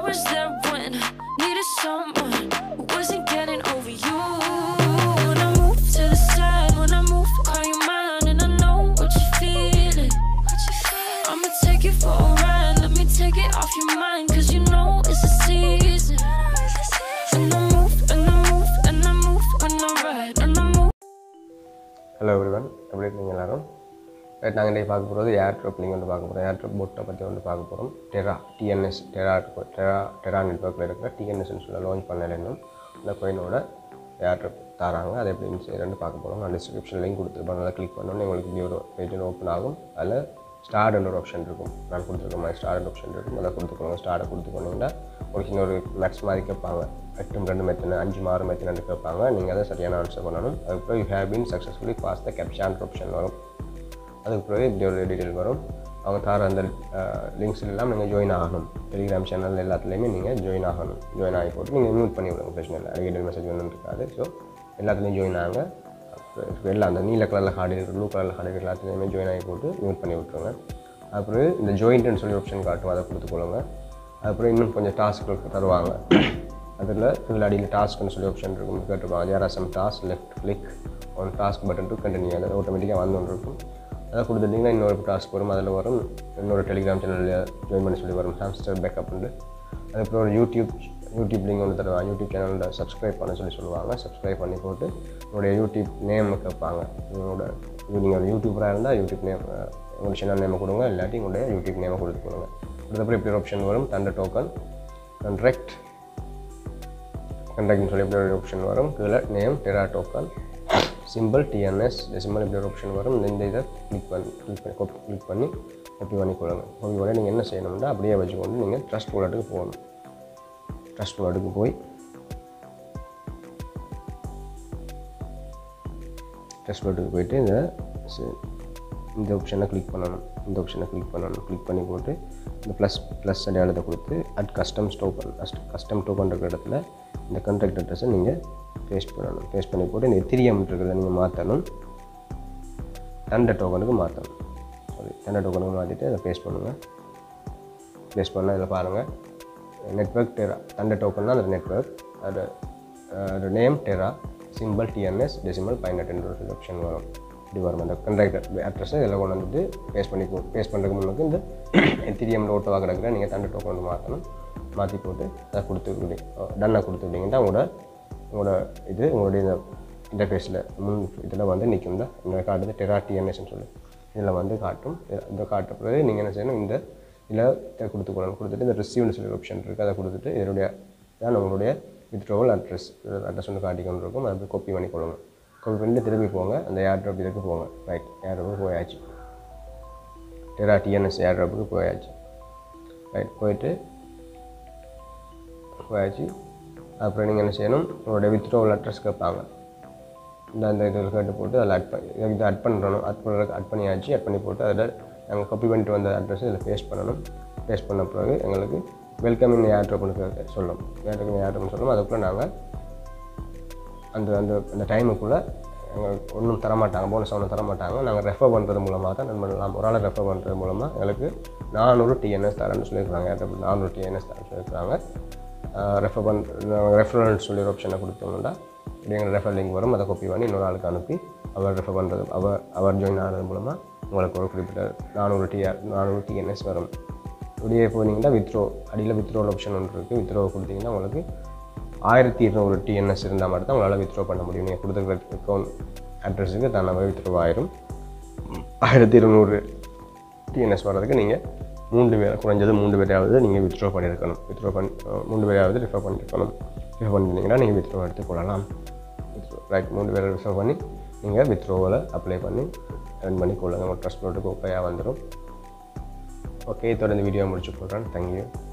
was there when I needed someone who wasn't getting over you. When I move to the side, when I move, call you mine, and I know what you're feeling. I'ma take you for a ride, let me take it off your mind, cause you know it's a season. And I move, and I move, and I move when I ride, and I move. Hello everyone எப்படி இருக்கீங்க எல்லாரும் right நாங்கள் இன்றைக்கி பார்க்க போகிறது ஏர் drop link வந்து பார்க்க போகிறோம் ஏர் ட்ராப் போட்டை பற்றி வந்து பார்க்க போகிறோம் டெரா டிஎன்எஸ் டெரா டெரா டெரா நெட்ஒர்க்கில் இருக்கிற டிஎன்எஸ்ன்னு சொல்ல லான்ச் பண்ணல இன்னும் இந்த கோயினோட ஏர் ட்ராப் தராங்க அதை எப்படி செய்யறேன்னு பார்க்க போகிறோம் நான் டிஸ்கிரிப்ஷன் லிங்க் கொடுத்துருப்பேன் அதை கிளிக் பண்ணோன்னே உங்களுக்கு இப்படி ஒரு பேஜ் ஓப்பன் ஆகும் அதில் ஸ்டார்ட் ஒரு ஆப்ஷன் இருக்கும் நான் கொடுத்துருக்க மாதிரி ஸ்டார்ட் ஆப்ஷன் இருக்கும் அதை கொடுத்துக்கோங்க ஸ்டார்ட்டை கொடுத்துக்கோனீங்கன்னா ஒரு சின்ன ஒரு மேக்ஸ் மாதிரி கேட்பாங்க எட்டு ரெண்டு மெத்தனை அஞ்சு மாறு மெத்தனை கேட்பாங்க நீங்கள் அதை சரியான ஆன்சர் பண்ணணும் அதுக்கப்புறம் you have been successfully pass the caption option வரும் அதுக்கு பிறகு இப்படி ஒரு டீட்டெயில் வரும் அவங்க தர அந்த லிங்க்ஸ் எல்லாம் நீங்கள் ஜாயின் ஆகணும் டெலிகிராம் சேனல் எல்லாத்துலேயுமே நீங்கள் ஜாயின் ஆகணும் ஜாயின் ஆகி போட்டு நீங்கள் மியூட் பண்ணி விடுங்க பிரச்சனை இல்லை அடிக்கடி மெசேஜ் ஒன்றும் இருக்காது ஸோ எல்லாத்துலேயும் ஜாயின் ஆகுங்க அப்புறம் எல்லாம் அந்த நீல கலரில் கார்டு இருக்குது ப்ளூ கலரில் கார்டு இருக்குது எல்லாத்துலேயுமே ஜாயின் ஆகி போட்டு மியூட் பண்ணி விட்ருங்க அப்புறம் இந்த ஜாயிண்ட்னு சொல்லி ஆப்ஷன் காட்டும் அதை கொடுத்துக்கொள்ளுங்க அப்புறம் இன்னும் கொஞ்சம் டாஸ்க்கு தருவாங்க அதில் இதில் அடியில் டாஸ்க்னு சொல்லி ஆப்ஷன் இருக்கும் கேட்டிருப்பாங்க there are some task left click one task button to continue அது ஆட்டோமேட்டிக்காக வந்து ஒன்று இருக்கும் அதை கொடுத்துட்டிங்கன்னா இன்னொரு டாஸ்க் வரும் அதில் வரும் இன்னொரு டெலிகிராம் சேனலில் ஜாயின் பண்ணி சொல்லி வரும் ஹாம்ஸ்டர் பேக்கப்னு அதுக்கப்புறம் ஒரு யூடியூப் யூடியூப் லிங்க் ஒன்று தருவாங்க யூடியூப் சேனலில் சப்ஸ்கிரைப் பண்ண சொல்லி சொல்லுவாங்க சப்ஸ்கிரைப் பண்ணி போட்டு உங்களுடைய யூடியூப் நேம் கேட்பாங்க உங்களோட நீங்கள் ஒரு யூடியூபராக இருந்தால் யூடியூப் நேம் உங்களோட சேனல் நேமை கொடுங்க இல்லாட்டி உங்களுடைய யூடியூப் நேமை கொடுத்து கொடுங்க அதுக்கப்புறம் இப்படி ஒரு ஆப்ஷன் வரும் தண்டர் டோக்கன் கண்ட்ராக்ட் கண்ட்ராக்ட்னு சொல்லி இப்படி ஒரு ஆப்ஷன் வரும் கீழே name Terra token simple DNS decimal இப்படி ஒரு ஆப்ஷன் வரும் இந்த இதை கிளிக் பண்ணி கிளிக் பண்ணி கோப்பி கிளிக் பண்ணி கோப்பி பண்ணி கொடுங்க கோப்பி பண்ணி நீங்கள் என்ன செய்யணும்னா அப்படியே வச்சுக்கொண்டு நீங்கள் ட்ரஸ்ட் வாலெட்டுக்கு போகணும் ட்ரஸ்ட் வாலெட்டுக்கு போய் ட்ரஸ்ட் வாலெட்டுக்கு போயிட்டு இந்த சி- இந்த ஆப்ஷனை கிளிக் பண்ணணும் இந்த ஆப்ஷனை கிளிக் பண்ணணும் கிளிக் பண்ணி போட்டு இந்த ப்ளஸ் ப்ளஸ் அடையாளத்தை கொடுத்து add customs token custom token இருக்கிற இடத்துல இந்த கான்டாக்ட் அட்ரஸை நீங்கள் பேஸ்ட் பண்ணணும் பேஸ்ட் பண்ணி போட்டு இந்த எத்திரியம் இருக்கிறத நீங்கள் மாற்றணும் தண்டை டோக்கனுக்கு மாற்றணும் சாரி தண்டை டோக்கனுக்கு மாற்றிட்டு அதை பேஸ்ட் பண்ணுங்கள் பேஸ்ட் பண்ணால் இதில் பாருங்கள் நெட்ஒர்க் டெரா தண்டை டோக்கன் தான் அந்த நெட்ஒர்க் அது அது name Terra simple DNS decimal பதினெட்டு ஒரு ஆப்ஷன் வரும் இப்படி வரும் அந்த கண்ட்ராக்டர் அட்ரஸை இதில் கொண்டு வந்துட்டு பேஸ்ட் பண்ணி பேஸ்ட் பண்ணுறதுக்கு முன்னுக்கு இந்த எத்திரியம் ஓட்டோவாக கிடக்குற நீங்கள் தண்டை டோக்கன் வந்து மாற்றணும் மாற்றி போட்டு அதை கொடுத்து டன்னை கொடுத்து விட்டீங்கன்னா உங்களோட உங்களோட இது உங்களுடைய இந்த இன்டர்ஃபேஸில் முன் இதில் வந்து நிற்கும் இந்த இந்த காட்டுது டெரா டிஎன்எஸ்ன்னு சொல்லி இதில் வந்து காட்டும் இத- இந்த காட்ட பிறகு நீங்கள் என்ன செய்யணும் இந்த இதில் இதை கொடுத்துக்கணும் கொடுத்துட்டு இந்த ரிசீவ்னு சொல்லி ஆப்ஷன் இருக்குது அதை கொடுத்துட்டு இதனுடைய தான் உங்களுடைய வித்ட்ரோவல் அட்ரஸ் அட்ரஸ் வந்து காட்டிக்கொண்டு இருக்கும் அதை காப்பி பண்ணி கொள்ளணும் காப்பி பண்ணிட்டு திரும்பி போங்க அந்த ஏர்ட்ராப் இதுக்கு போங்க ரைட் ஏர்ட்ராப்புக்கு போயாச்சு டெரா டிஎன்எஸ் ஏர்ட்ராப்புக்கு போயாச்சு ரைட் போயிட்டு போயாச்சு அப்புறம் நீங்கள் என்ன செய்யணும் உங்களோட வித்ட்ரோவல் அட்ரஸ் கேட்பாங்க இந்த அந்த இதில் கேட்டு போட்டு அதில் அட் பண்ணி இதை அட் பண்ணுறணும் அட் பண்ணுறதுக்கு அட் பண்ணியாச்சு அட் பண்ணி போட்டு அதில் நாங்கள் காப்பி பண்ணிட்டு வந்த அட்ரஸ் இதில் பேஸ்ட் பண்ணணும் பேஸ்ட் பண்ண பிறகு எங்களுக்கு வெல்கம் இன் ஏர்ட்ராப்னு சொல்லும் வெல்கம் இன் ஏர்ட்ராப்னு சொல்லும் அதுக்குள்ளே நாங்கள் அந்த அந்த அந்த டைமுக்குள்ளே எங்களுக்கு ஒன்றும் தரமாட்டாங்க போனஸ் ஒன்றும் தரமாட்டாங்க நாங்கள் ரெஃபர் பண்ணுறது மூலமாக தான் நம்ம பண்ணலாம் ஒரு ஆளை ரெஃபர் பண்ணுறது மூலமாக எங்களுக்கு நானூறு டிஎன்எஸ் தரேன்னு சொல்லியிருக்காங்க ஏர்டெல் நானூறு டிஎன்எஸ் தரேன்னு சொல்லியிருக்காங்க ரெஃபர் பண்ண ரெஃபரன்ஸ் சொல்லி ஒரு ஆப்ஷனை கொடுத்தோம்னா இப்படி எங்கள் ரெஃபர் லிங்க் வரும் அதை காப்பி பண்ணி இன்னொரு ஆளுக்கு அனுப்பி அவர் ரெஃபர் பண்ணுறது அவர் அவர் ஜாயின் ஆகிறது மூலமாக உங்களுக்கு ஒரு குறிப்பிட்ட நானூறு டிஆர் நானூறு டிஎன்எஸ் வரும் இப்படியே போனீங்கன்னா வித்ரோ அடியில் வித்ரோல் ஆப்ஷன் ஒன்று இருக்குது வித்ரோ கொடுத்தீங்கன்னா உங்களுக்கு ஆயிரத்தி இருநூறு டிஎன்எஸ் இருந்தால் மட்டும் தான் உங்களால் வித்ரோ பண்ண முடியும் நீங்கள் கொடுத்துருக்க அக்கௌண்ட் அட்ரஸுக்கு தானாகவே வித்ரோ ஆயிரும் ஆயிரத்தி இருநூறு டிஎன்எஸ் வர்றதுக்கு நீங்கள் மூன்று பேர் குறைஞ்சது மூன்று பேரையாவது நீங்கள் வித்ட்ரா பண்ணியிருக்கணும் வித்ட்ரா பண்ணி அஹ் மூன்று பேரையாவது ரிஃபர் பண்ணியிருக்கணும் ரிஃபர் பண்ணியிருந்தீங்கன்னா நீங்கள் வித்ட்ரா எடுத்து கொள்ளலாம் வித்ட்ரோ ரைட் மூணு பேரை ரிஃபர் பண்ணி நீங்கள் வித்ட்ரோவில் அப்ளை பண்ணி ரன் பண்ணி கொள்ளுங்கள் உங்கள் ட்ரஸ்ட் நோட்டுக்கு ஓப்பையாக வந்துடும் ஓகே இதோட இந்த வீடியோ முடிச்சு போடுறேன் தேங்க்யூ